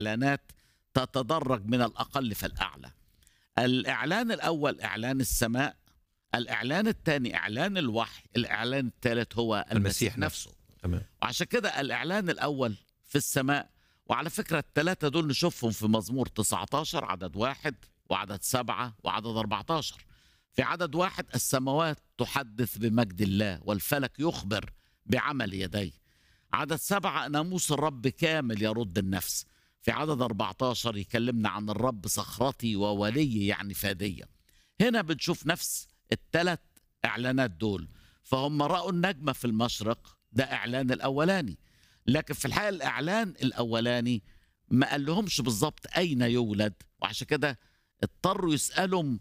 اعلانات تتدرج من الاقل فالاعلى الاعلان الاول اعلان السماء الاعلان الثاني اعلان الوحي الاعلان الثالث هو المسيح, المسيح نفسه تمام وعشان كده الاعلان الاول في السماء وعلى فكره الثلاثه دول نشوفهم في مزمور 19 عدد واحد وعدد سبعه وعدد 14 في عدد واحد السماوات تحدث بمجد الله والفلك يخبر بعمل يديه عدد سبعة ناموس الرب كامل يرد النفس في عدد 14 يكلمنا عن الرب صخرتي وولي يعني فادية هنا بنشوف نفس الثلاث إعلانات دول فهم رأوا النجمة في المشرق ده إعلان الأولاني لكن في الحقيقة الإعلان الأولاني ما قال لهمش بالظبط أين يولد وعشان كده اضطروا يسألهم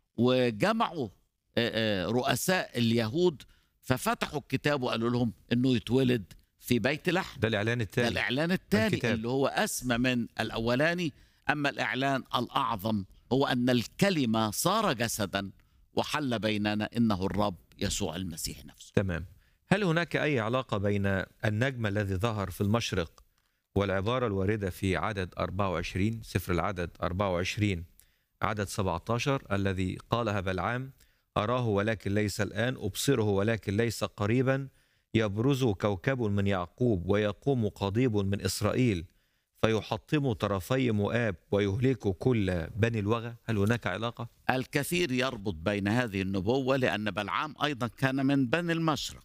وجمعوا آه، آه، رؤساء اليهود ففتحوا الكتاب وقالوا لهم انه يتولد في بيت لحم ده الاعلان ده الثاني الاعلان الثاني الكتاب. اللي هو اسمى من الاولاني اما الاعلان الاعظم هو ان الكلمه صار جسدا وحل بيننا انه الرب يسوع المسيح نفسه تمام هل هناك اي علاقه بين النجم الذي ظهر في المشرق والعباره الوارده في عدد 24 سفر العدد 24 عدد 17 الذي قالها بلعام اراه ولكن ليس الان ابصره ولكن ليس قريبا يبرز كوكب من يعقوب ويقوم قضيب من اسرائيل فيحطم طرفي مؤاب ويهلك كل بني الوغى هل هناك علاقه الكثير يربط بين هذه النبوه لان بلعام ايضا كان من بني المشرق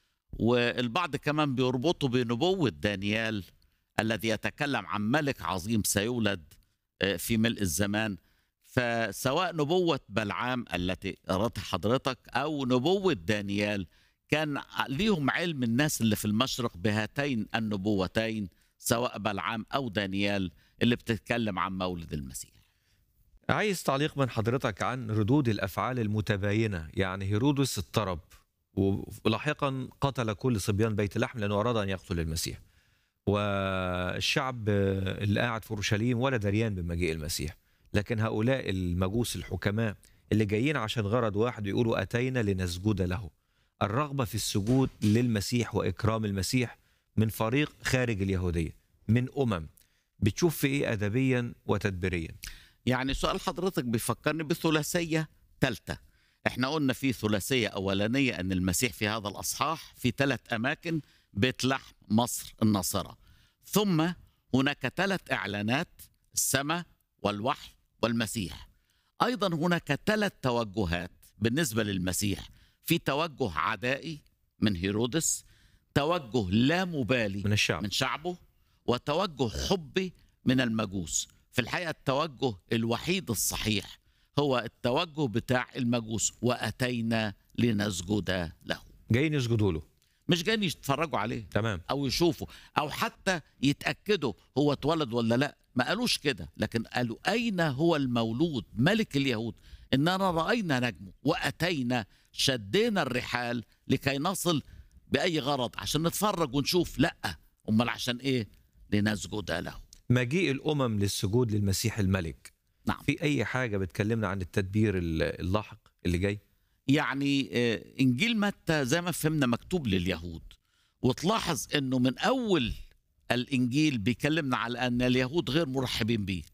والبعض كمان بيربطه بنبوه دانيال الذي يتكلم عن ملك عظيم سيولد آه، في ملء الزمان فسواء نبوة بلعام التي قرأتها حضرتك أو نبوة دانيال كان ليهم علم الناس اللي في المشرق بهاتين النبوتين سواء بلعام أو دانيال اللي بتتكلم عن مولد المسيح عايز تعليق من حضرتك عن ردود الافعال المتباينه يعني هيرودس اضطرب ولاحقا قتل كل صبيان بيت لحم لانه اراد ان يقتل المسيح والشعب اللي قاعد في اورشليم ولا دريان بمجيء المسيح لكن هؤلاء المجوس الحكماء اللي جايين عشان غرض واحد يقولوا اتينا لنسجد له الرغبه في السجود للمسيح واكرام المسيح من فريق خارج اليهوديه من امم بتشوف في ايه ادبيا وتدبيريا يعني سؤال حضرتك بيفكرني بثلاثية ثالثة احنا قلنا في ثلاثية أولانية أن المسيح في هذا الأصحاح في ثلاث أماكن بيت لحم مصر الناصرة ثم هناك ثلاث إعلانات السماء والوحي والمسيح أيضا هناك ثلاث توجهات بالنسبة للمسيح في توجه عدائي من هيرودس توجه لا مبالي من الشعب من شعبه وتوجه حبي من المجوس في الحقيقة التوجه الوحيد الصحيح هو التوجه بتاع المجوس وأتينا لنسجد له جايين يسجدوا له مش جايين يتفرجوا عليه تمام أو يشوفوا أو حتى يتأكدوا هو اتولد ولا لا ما قالوش كده لكن قالوا أين هو المولود ملك اليهود إننا رأينا نجمه وأتينا شدينا الرحال لكي نصل بأي غرض عشان نتفرج ونشوف لا أمال عشان إيه لنسجد له مجيء الامم للسجود للمسيح الملك نعم في اي حاجه بتكلمنا عن التدبير ال- اللاحق اللي جاي يعني آه، انجيل متى زي ما فهمنا مكتوب لليهود وتلاحظ انه من اول الانجيل بيكلمنا على ان اليهود غير مرحبين بيه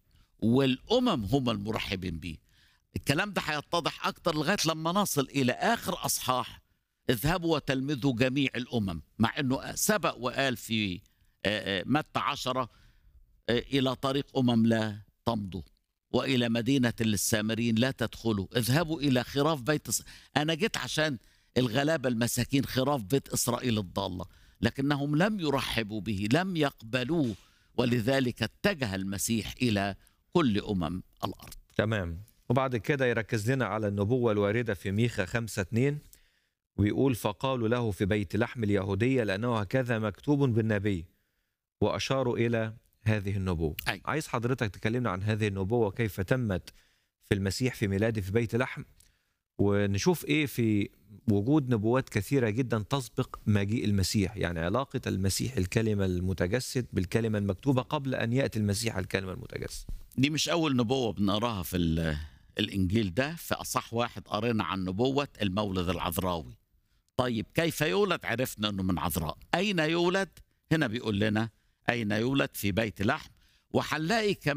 والامم هم المرحبين بيه الكلام ده هيتضح اكتر لغايه لما نصل الى اخر اصحاح اذهبوا وتلمذوا جميع الامم مع انه سبق وقال في آه، آه، متى عشرة آه، الى طريق امم لا تمضوا والى مدينه للسامرين لا تدخلوا اذهبوا الى خراف بيت إس... انا جيت عشان الغلابه المساكين خراف بيت اسرائيل الضاله لكنهم لم يرحبوا به لم يقبلوه ولذلك اتجه المسيح الى كل امم الارض تمام وبعد كده يركز لنا على النبوة الواردة في ميخا 5 2 ويقول فقالوا له في بيت لحم اليهودية لأنه هكذا مكتوب بالنبي وأشاروا إلى هذه النبوة أي. عايز حضرتك تكلمنا عن هذه النبوة كيف تمت في المسيح في ميلاده في بيت لحم ونشوف إيه في وجود نبوات كثيرة جدا تسبق مجيء المسيح يعني علاقة المسيح الكلمة المتجسد بالكلمة المكتوبة قبل أن يأتي المسيح الكلمة المتجسد دي مش اول نبوه بنقراها في ال- الانجيل ده في اصح واحد قرينا عن نبوه المولد العذراوي طيب كيف يولد عرفنا انه من عذراء اين يولد هنا بيقول لنا اين يولد في بيت لحم وهنلاقي كمان